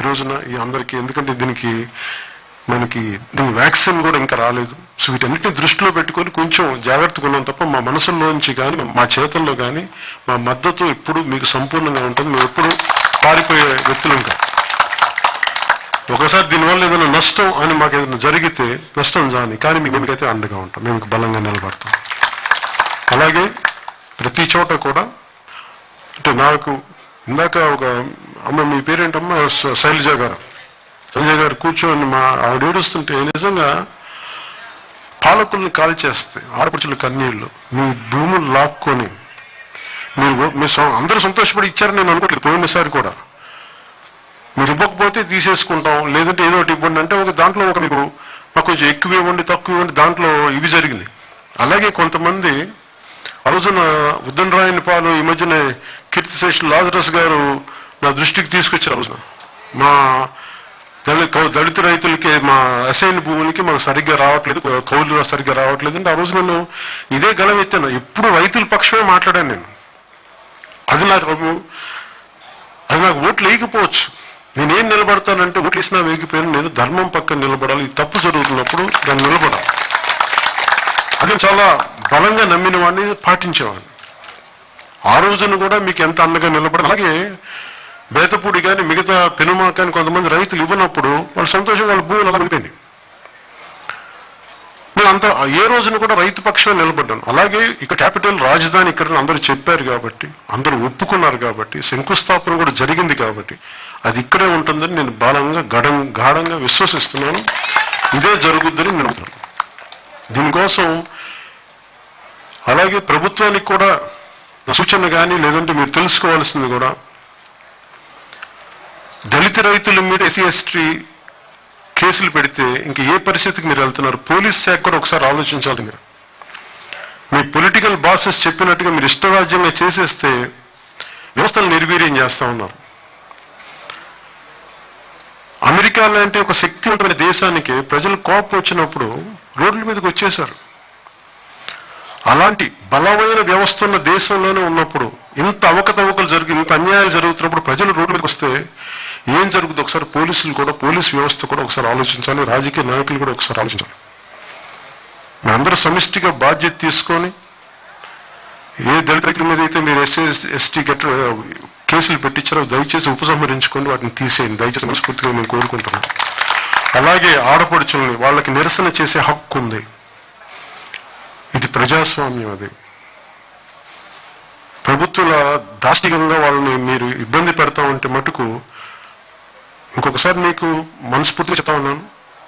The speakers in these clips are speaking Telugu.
ఈ రోజున ఈ అందరికీ ఎందుకంటే దీనికి మనకి దీని వ్యాక్సిన్ కూడా ఇంకా రాలేదు సో వీటన్నిటిని దృష్టిలో పెట్టుకొని కొంచెం జాగ్రత్తగా ఉన్నాం తప్ప మా మనసుల్లోంచి కానీ మా చేతల్లో కానీ మా మద్దతు ఎప్పుడు మీకు సంపూర్ణంగా ఉంటుంది మేము ఎప్పుడు పారిపోయే వ్యక్తులం కాదు ఒకసారి దీనివల్ల ఏదైనా నష్టం అని మాకు ఏదైనా జరిగితే నష్టం జాని కానీ మీకు మేమకైతే అండగా ఉంటాం మేము బలంగా నిలబడతాం అలాగే ప్రతి చోట కూడా అంటే నాకు ఇందాక ఒక అమ్మ మీ పేరేంటమ్మా శ- శైలజ గారు సంజయ్ గారు కూర్చొని మా ఆవిడ ఏడుస్తుంటే నిజంగా పాలకుల్ని కాల్ చేస్తే ఆడపడుచుల కన్నీళ్లు మీ భూములు లాక్కొని మీరు మీ సొ- అందరూ సంతోషపడి ఇచ్చారని నేను అనుకోలేదు పోయినసారి కూడా మీరు ఇవ్వకపోతే తీసేసుకుంటాం లేదంటే ఏదో ఒకటి ఇవ్వండి అంటే ఒక దాంట్లో ఒక మీకు మాకు కొంచెం ఎక్కువ ఇవ్వండి తక్కువ ఇవ్వండి దాంట్లో ఇవి జరిగినాయి అలాగే కొంతమంది ఆ రోజున ఉద్దనరాయని పాలు ఈ మధ్యన కీర్తిశేషులు లాజరస్ గారు నా దృష్టికి తీసుకొచ్చారు ఆ రోజున మా దళిత కౌ- దళిత రైతులకి మా అసైన్ భూములకి మాకు సరిగ్గా రావట్లేదు కౌ- కౌలు సరిగ్గా రావట్లేదు అంటే ఆ రోజు నేను ఇదే గలం ఎత్తాను ఎప్పుడు రైతుల పక్షమే మాట్లాడాను నేను అది నాకు అది నాకు ఓట్లు వేయకపోవచ్చు నేనేం నిలబడతానంటే ఓట్లు ఇచ్చినా వేగిపోయినా నేను ధర్మం పక్కన నిలబడాలి ఈ తప్పు జరుగుతున్నప్పుడు దాన్ని నిలబడాలి అది చాలా బలంగా నమ్మిన వాడిని పాటించేవాడిని ఆ రోజున కూడా మీకు ఎంత అండగా నిలబడాలి అలాగే బేతపూడి కానీ మిగతా పెనుమా కానీ కొంతమంది రైతులు ఇవ్వనప్పుడు వాళ్ళు సంతోషంగా వాళ్ళ భూములు అలా వెళ్ళిపోయింది నేను అంత ఏ రోజున కూడా రైతు పక్షాన్ని నిలబడ్డాను అలాగే ఇక క్యాపిటల్ రాజధాని ఇక్కడ అందరూ చెప్పారు కాబట్టి అందరూ ఒప్పుకున్నారు కాబట్టి శంకుస్థాపన కూడా జరిగింది కాబట్టి అది ఇక్కడే ఉంటుందని నేను బలంగా గడం గాఢంగా విశ్వసిస్తున్నాను ఇదే జరుగుద్దని నేను నమ్ముతున్నాను దీనికోసం అలాగే ప్రభుత్వానికి కూడా నా సూచన కానీ లేదంటే మీరు తెలుసుకోవాల్సింది కూడా దళిత రైతుల మీద ఎస్సీ ఎస్టీ కేసులు పెడితే ఇంక ఏ పరిస్థితికి మీరు వెళ్తున్నారు పోలీస్ శాఖ కూడా ఒకసారి ఆలోచించాలి మీరు మీ పొలిటికల్ బాసెస్ చెప్పినట్టుగా మీరు ఇష్టరాజ్యంగా చేసేస్తే వ్యవస్థలు నిర్వీర్యం చేస్తా ఉన్నారు అమెరికా లాంటి ఒక శక్తివంతమైన దేశానికి ప్రజలు కోపం వచ్చినప్పుడు రోడ్ల మీదకి వచ్చేశారు అలాంటి బలమైన వ్యవస్థ ఉన్న దేశంలోనే ఉన్నప్పుడు ఇంత అవకతవకలు జరిగి ఇంత అన్యాయాలు జరుగుతున్నప్పుడు ప్రజలు రోడ్ల మీదకి వస్తే ఏం జరుగుతుంది ఒకసారి పోలీసులు కూడా పోలీస్ వ్యవస్థ కూడా ఒకసారి ఆలోచించాలి రాజకీయ నాయకులు కూడా ఒకసారి ఆలోచించాలి మీరందరూ సమిష్టిగా బాధ్యత తీసుకొని ఏ దళిత రైతుల మీద అయితే మీరు ఎస్సీ ఎస్టీ గట్ర కేసులు పెట్టించారో దయచేసి ఉపసంహరించుకొని వాటిని తీసేయండి దయచేసి మనస్ఫూర్తిగా నేను కోరుకుంటున్నాను అలాగే ఆడపడుచుల్ని వాళ్ళకి నిరసన చేసే హక్కు ఉంది ఇది ప్రజాస్వామ్యం అది ప్రభుత్వాల దాష్టికంగా వాళ్ళని మీరు ఇబ్బంది పెడతా ఉంటే మటుకు ఇంకొకసారి మీకు మనస్ఫూర్తిగా చెప్తా ఉన్నాను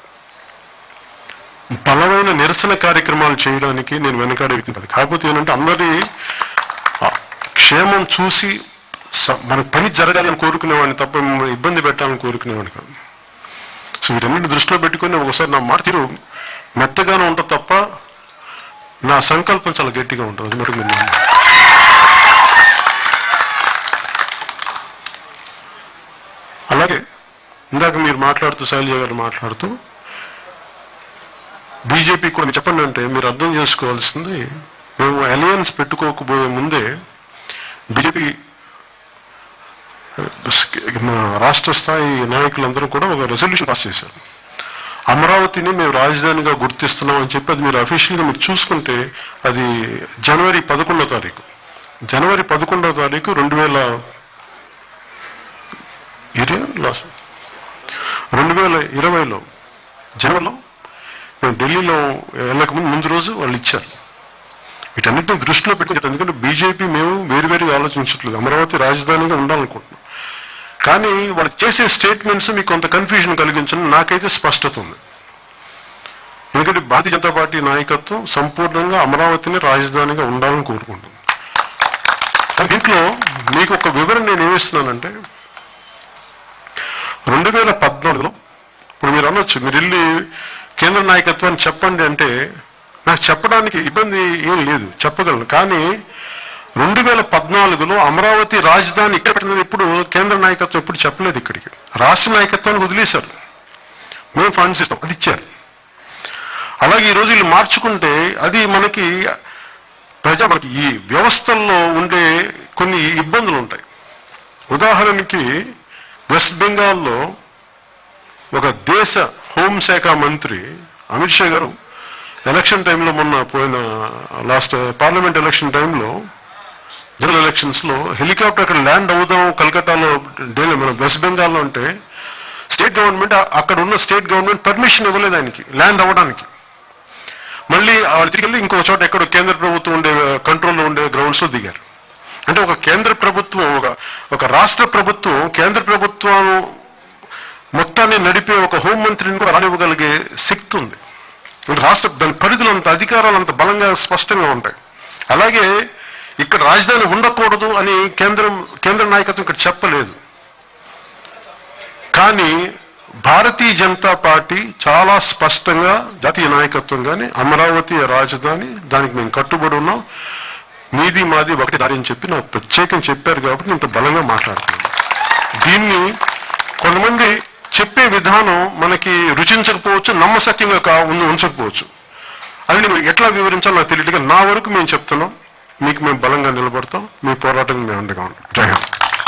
బలమైన నిరసన కార్యక్రమాలు చేయడానికి నేను వెనకాడే వ్యక్తి కాదు కాకపోతే ఏంటంటే అందరి ఆ, క్షేమం చూసి స- మన పని జరగాలి అని కోరుకునేవాడిని తప్ప మిమ్మల్ని ఇబ్బంది పెట్టాలని కోరుకునేవాడిని కాదు సో వీటన్నిటిని దృష్టిలో పెట్టుకొని ఒకసారి నా మాట తీరు మెత్తగానే ఉంటుంది తప్ప నా సంకల్పం చాలా గట్టిగా ఉంటుంది అది మటుకు మీరు నమ్మండి. అలాగే ఇందాక మీరు మాట్లాడుతూ శైలజ గారు మాట్లాడుతూ బీజేపీ కూడా మీరు చెప్పండి అంటే మీరు అర్థం చేసుకోవాల్సింది మేము అలయన్స్ పెట్టుకోకపోయే ముందే బీజేపీ మా రాష్ట్ర స్థాయి నాయకులందరూ కూడా ఒక రెజల్యూషన్ పాస్ చేశారు అమరావతిని మేము రాజధానిగా గుర్తిస్తున్నాం అని చెప్పి అది మీరు అఫీషియల్గా మీరు చూసుకుంటే అది జనవరి పదకొండో తారీఖు జనవరి పదకొండో తారీఖు రెండు వేల ఇరవై లాస్ రెండు వేల ఇరవైలో జనవరిలో మేము ఢిల్లీలో వెళ్ళకముందు ముందు రోజు వాళ్ళు ఇచ్చారు వీటన్నిటిని దృష్టిలో పెట్టుకుంటారు ఎందుకంటే బీజేపీ మేము వేరు వేరుగా ఆలోచించట్లేదు అమరావతి రాజధానిగా ఉండాలనుకుంటున్నాం కానీ వాళ్ళు చేసే స్టేట్మెంట్స్ మీకు కొంత కన్ఫ్యూజన్ కలిగించడం నాకైతే స్పష్టత ఉంది ఎందుకంటే భారతీయ జనతా పార్టీ నాయకత్వం సంపూర్ణంగా అమరావతిని రాజధానిగా ఉండాలని కోరుకుంటుంది కానీ దీంట్లో మీకు ఒక వివరణ నేను ఏమిస్తున్నానంటే రెండు వేల పద్నాలుగులో ఇప్పుడు మీరు అనొచ్చు మీరు వెళ్ళి కేంద్ర నాయకత్వాన్ని చెప్పండి అంటే నాకు చెప్పడానికి ఇబ్బంది ఏం లేదు చెప్పగలను కానీ రెండు వేల పద్నాలుగులో అమరావతి రాజధాని ఇక్కడ పెట్టినది ఇప్పుడు కేంద్ర నాయకత్వం ఎప్పుడు చెప్పలేదు ఇక్కడికి రాష్ట్ర నాయకత్వానికి వదిలేశారు మేము ఫండ్స్ ఇస్తాం అది ఇచ్చారు అలాగే ఈ రోజు వీళ్ళు మార్చుకుంటే అది మనకి ప్రజా మనకి ఈ వ్యవస్థల్లో ఉండే కొన్ని ఇబ్బందులు ఉంటాయి ఉదాహరణకి వెస్ట్ బెంగాల్లో ఒక దేశ హోంశాఖ మంత్రి అమిత్ షా గారు ఎలక్షన్ టైంలో మొన్న పోయిన లాస్ట్ పార్లమెంట్ ఎలక్షన్ టైంలో జనరల్ ఎలక్షన్స్ లో హెలికాప్టర్ అక్కడ ల్యాండ్ అవుదాం కలకట్టాలో ఢిల్లీ మన వెస్ట్ బెంగాల్లో ఉంటే స్టేట్ గవర్నమెంట్ అక్కడ ఉన్న స్టేట్ గవర్నమెంట్ పర్మిషన్ ఇవ్వలేదు ఆయనకి ల్యాండ్ అవ్వడానికి మళ్ళీ వాళ్ళు తిరిగి వెళ్ళి ఇంకో చోట ఎక్కడో కేంద్ర ప్రభుత్వం ఉండే కంట్రోల్లో ఉండే గ్రౌండ్స్ లో దిగారు అంటే ఒక కేంద్ర ప్రభుత్వం ఒక ఒక రాష్ట్ర ప్రభుత్వం కేంద్ర ప్రభుత్వం మొత్తాన్ని నడిపే ఒక హోంమంత్రిని కూడా రానివ్వగలిగే శక్తి ఉంది అంటే రాష్ట్ర దాని పరిధిలో అంత అధికారాలు అంత బలంగా స్పష్టంగా ఉంటాయి అలాగే ఇక్కడ రాజధాని ఉండకూడదు అని కేంద్రం కేంద్ర నాయకత్వం ఇక్కడ చెప్పలేదు కానీ భారతీయ జనతా పార్టీ చాలా స్పష్టంగా జాతీయ నాయకత్వం కానీ అమరావతి రాజధాని దానికి మేము కట్టుబడి ఉన్నాం మీది మాది ఒకటి దారి అని చెప్పి నాకు ప్రత్యేకం చెప్పారు కాబట్టి ఇంత బలంగా మాట్లాడుతున్నాను దీన్ని కొంతమంది చెప్పే విధానం మనకి రుచించకపోవచ్చు నమ్మశక్యంగా కా ఉండి ఉంచకపోవచ్చు అది నేను ఎట్లా వివరించాలో నాకు తెలియదుగా నా వరకు మేము చెప్తున్నాం మీకు మేము బలంగా నిలబడతాం మీ పోరాటం మేము అండగా ఉంటాం జై హింద్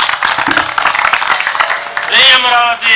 జై అమరావతి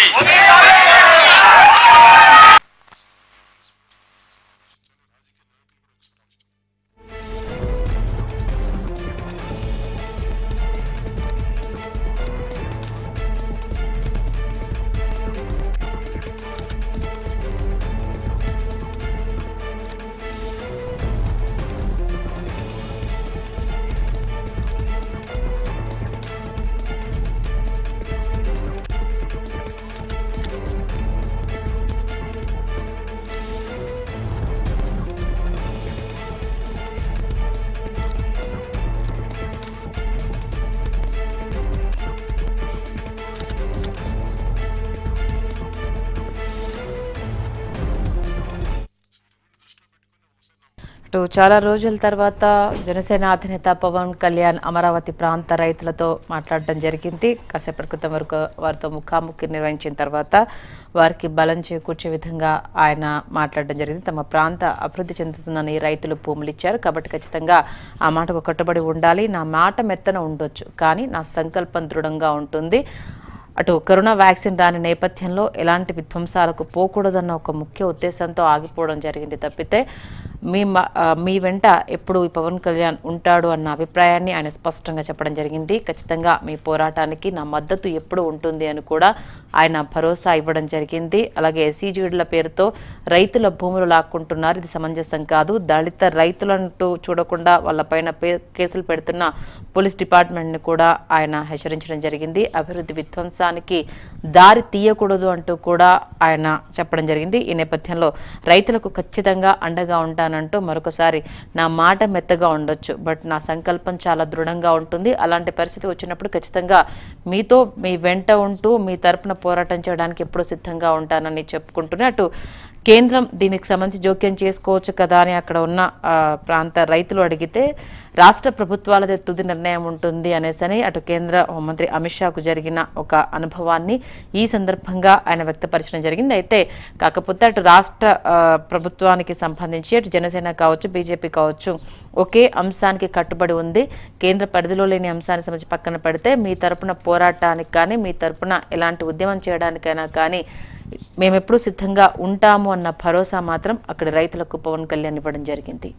అటు చాలా రోజుల తర్వాత జనసేన అధినేత పవన్ కళ్యాణ్ అమరావతి ప్రాంత రైతులతో మాట్లాడడం జరిగింది కాసేపటి క్రితం వరకు వారితో ముఖాముఖి నిర్వహించిన తర్వాత వారికి బలం చేకూర్చే విధంగా ఆయన మాట్లాడడం జరిగింది తమ ప్రాంత అభివృద్ధి చెందుతుందని రైతులు భూములు ఇచ్చారు కాబట్టి ఖచ్చితంగా ఆ మాటకు కట్టుబడి ఉండాలి నా మాట మెత్తన ఉండొచ్చు కానీ నా సంకల్పం దృఢంగా ఉంటుంది అటు కరోనా వ్యాక్సిన్ రాని నేపథ్యంలో ఎలాంటి విధ్వంసాలకు పోకూడదన్న ఒక ముఖ్య ఉద్దేశంతో ఆగిపోవడం జరిగింది తప్పితే మీ మ- ఆ, మీ వెంట ఎప్పుడు ఈ పవన్ కళ్యాణ్ ఉంటాడు అన్న అభిప్రాయాన్ని ఆయన స్పష్టంగా చెప్పడం జరిగింది ఖచ్చితంగా మీ పోరాటానికి నా మద్దతు ఎప్పుడు ఉంటుంది అని కూడా ఆయన భరోసా ఇవ్వడం జరిగింది అలాగే ఎస్సీజీడుల పేరుతో రైతుల భూములు లాక్కుంటున్నారు ఇది సమంజసం కాదు దళిత రైతులంటూ చూడకుండా వాళ్ళపైన పే- కేసులు పెడుతున్న పోలీస్ డిపార్ట్మెంట్ని కూడా ఆయన హెచ్చరించడం జరిగింది అభివృద్ధి విధ్వంసానికి దారి తీయకూడదు అంటూ కూడా ఆయన చెప్పడం జరిగింది ఈ నేపథ్యంలో రైతులకు ఖచ్చితంగా అండగా ఉంటానంటూ మరొకసారి నా మాట మెత్తగా ఉండొచ్చు బట్ నా సంకల్పం చాలా దృఢంగా ఉంటుంది అలాంటి పరిస్థితి వచ్చినప్పుడు ఖచ్చితంగా మీతో మీ వెంట ఉంటూ మీ తరపున పోరాటం చేయడానికి ఎప్పుడూ సిద్ధంగా ఉంటానని చెప్పుకుంటూనే అటు కేంద్రం దీనికి సంబంధించి జోక్యం చేసుకోవచ్చు కదా అని అక్కడ ఉన్న ఆ, ప్రాంత రైతులు అడిగితే రాష్ట్ర ప్రభుత్వాలదే తుది నిర్ణయం ఉంటుంది అనేసని అటు కేంద్ర హోంమంత్రి అమిత్ షాకు జరిగిన ఒక అనుభవాన్ని ఈ సందర్భంగా ఆయన వ్యక్తపరచడం జరిగింది అయితే కాకపోతే అటు రాష్ట్ర ఆ, ప్రభుత్వానికి సంబంధించి అటు జనసేన కావచ్చు బీజేపీ కావచ్చు ఒకే అంశానికి కట్టుబడి ఉంది కేంద్ర పరిధిలో లేని అంశానికి సంబంధించి పక్కన పెడితే మీ తరపున పోరాటానికి కానీ మీ తరపున ఎలాంటి ఉద్యమం చేయడానికైనా కానీ మేము ఎప్పుడూ సిద్ధంగా ఉంటాము అన్న భరోసా మాత్రం అక్కడి రైతులకు పవన్ కళ్యాణ్ ఇవ్వడం జరిగింది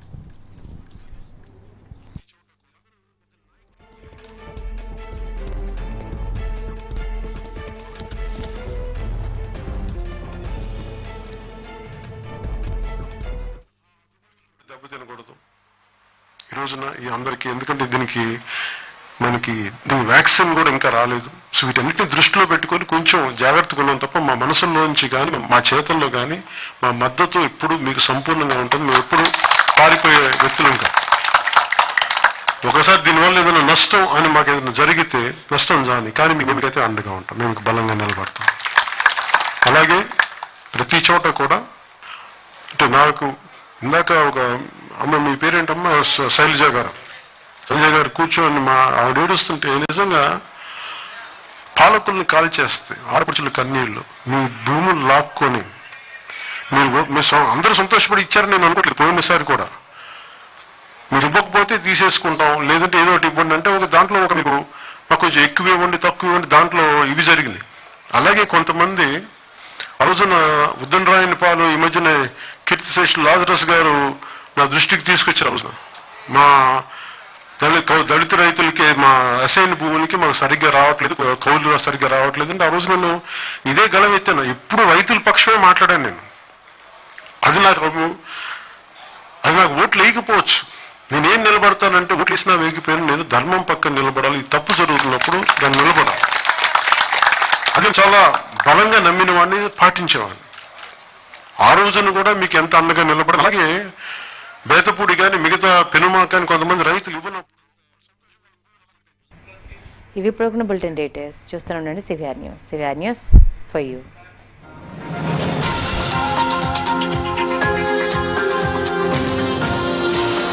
దెబ్బతినకూడదు ఈ రోజున ఈ అందరికీ ఎందుకంటే దీనికి మనకి దీని వ్యాక్సిన్ కూడా ఇంకా రాలేదు సో వీటన్నిటిని దృష్టిలో పెట్టుకొని కొంచెం జాగ్రత్తగా ఉన్నాం తప్ప మా మనసుల్లోంచి కానీ మా చేతల్లో కానీ మా మద్దతు ఎప్పుడు మీకు సంపూర్ణంగా ఉంటుంది మేము ఎప్పుడు పారిపోయే వ్యక్తులం కాదు ఒకసారి దీనివల్ల ఏదైనా నష్టం అని మాకు ఏదైనా జరిగితే నష్టం జాని కానీ మీకు మీకైతే అండగా ఉంటాం మేము మీకు బలంగా నిలబడతాం అలాగే ప్రతి చోట కూడా అంటే నాకు ఇందాక ఒక అమ్మ మీ పేరేంటమ్మా శ- శైలజ గారు శైలజ గారు కూర్చొని మా ఆవిడ ఏడుస్తుంటే నిజంగా పాలకుల్ని కాల్ చేస్తే ఆడపడుచుల కన్నీళ్ళు మీ భూములు లాక్కొని మీరు మీ సొ- అందరూ సంతోషపడి ఇచ్చారని నేను అనుకోవట్లేదు పోయినసారి కూడా మీరు ఇవ్వకపోతే తీసేసుకుంటాం లేదంటే ఏదో ఒకటి ఇవ్వండి అంటే ఒక దాంట్లో ఒక మీకు మాకు కొంచెం ఎక్కువ ఇవ్వండి తక్కువ ఇవ్వండి దాంట్లో ఇవి జరిగింది అలాగే కొంతమంది ఆ రోజున ఉద్దనరాయని పాలు ఈ మధ్యన కీర్తిశేషులు లాజరస్ గారు నా దృష్టికి తీసుకొచ్చారు ఆ రోజున మా దళిత కౌ- దళిత రైతులకి మా అసైన్ భూములకి మాకు సరిగ్గా రావట్లేదు కౌలు సరిగ్గా రావట్లేదు అంటే ఆ రోజు నేను ఇదే గలం ఎత్తాను ఇప్పుడు రైతుల పక్షమే మాట్లాడాను నేను అది నాకు అది నాకు ఓట్లు వేయకపోవచ్చు నేనేం నిలబడతానంటే ఓట్లు వేసినా వేయకపోయినా నేను ధర్మం పక్కన నిలబడాలి ఈ తప్పు జరుగుతున్నప్పుడు దాన్ని నిలబడాలి అది చాలా బలంగా నమ్మిన వాడిని పాటించేవాడిని ఆ రోజున కూడా మీకు ఎంత అండగా నిలబడాలి అలాగే బేతపూడి కానీ మిగతా పెనుమా కానీ కొంతమంది రైతులు ఇవ్వనప్పుడు ఇవి ఇప్పుడు బులెటిన్ డీటెయిల్స్ చూస్తూనే ఉండండి CVR news CVR news for you